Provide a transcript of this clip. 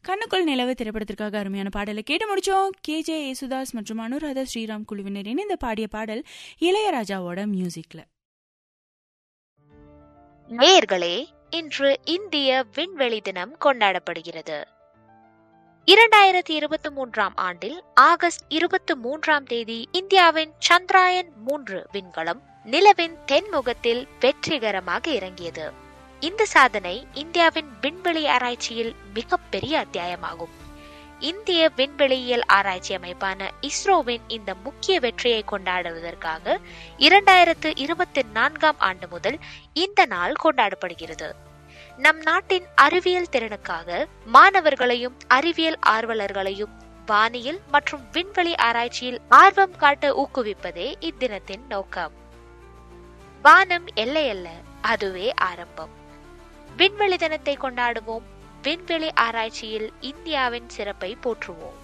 கண்ணுக்குள் நிலவு திரைப்படத்திற்காக அருமையான பாடலை கேட்டு முடிச்சோம் கே ஜே யேசுதாஸ் மற்றும் அனுராதா ஸ்ரீராம் குழுவினர் இணைந்து பாடிய பாடல் இளையராஜாவோட மியூசிக்ல நேயர்களே இன்று இந்திய விண்வெளி தினம் கொண்டாடப்படுகிறது இரண்டாயிரத்தி இருபத்தி மூன்றாம் ஆண்டில் ஆகஸ்ட் இருபத்தி மூன்றாம் தேதி இந்தியாவின் சந்திராயன் மூன்று விண்கலம் நிலவின் தென்முகத்தில் வெற்றிகரமாக இறங்கியது இந்த சாதனை இந்தியாவின் விண்வெளி ஆராய்ச்சியில் மிகப்பெரிய அத்தியாயமாகும் இந்திய விண்வெளியியல் ஆராய்ச்சி அமைப்பான இஸ்ரோவின் இந்த முக்கிய வெற்றியை கொண்டாடுவதற்காக இரண்டாயிரத்து இருபத்தி நான்காம் ஆண்டு முதல் இந்த நாள் கொண்டாடப்படுகிறது நம் நாட்டின் அறிவியல் திறனுக்காக மாணவர்களையும் அறிவியல் ஆர்வலர்களையும் வானியல் மற்றும் விண்வெளி ஆராய்ச்சியில் ஆர்வம் காட்ட ஊக்குவிப்பதே இத்தினத்தின் நோக்கம் வானம் எல்லையல்ல அதுவே ஆரம்பம் விண்வெளி தினத்தை கொண்டாடுவோம் விண்வெளி ஆராய்ச்சியில் இந்தியாவின் சிறப்பை போற்றுவோம்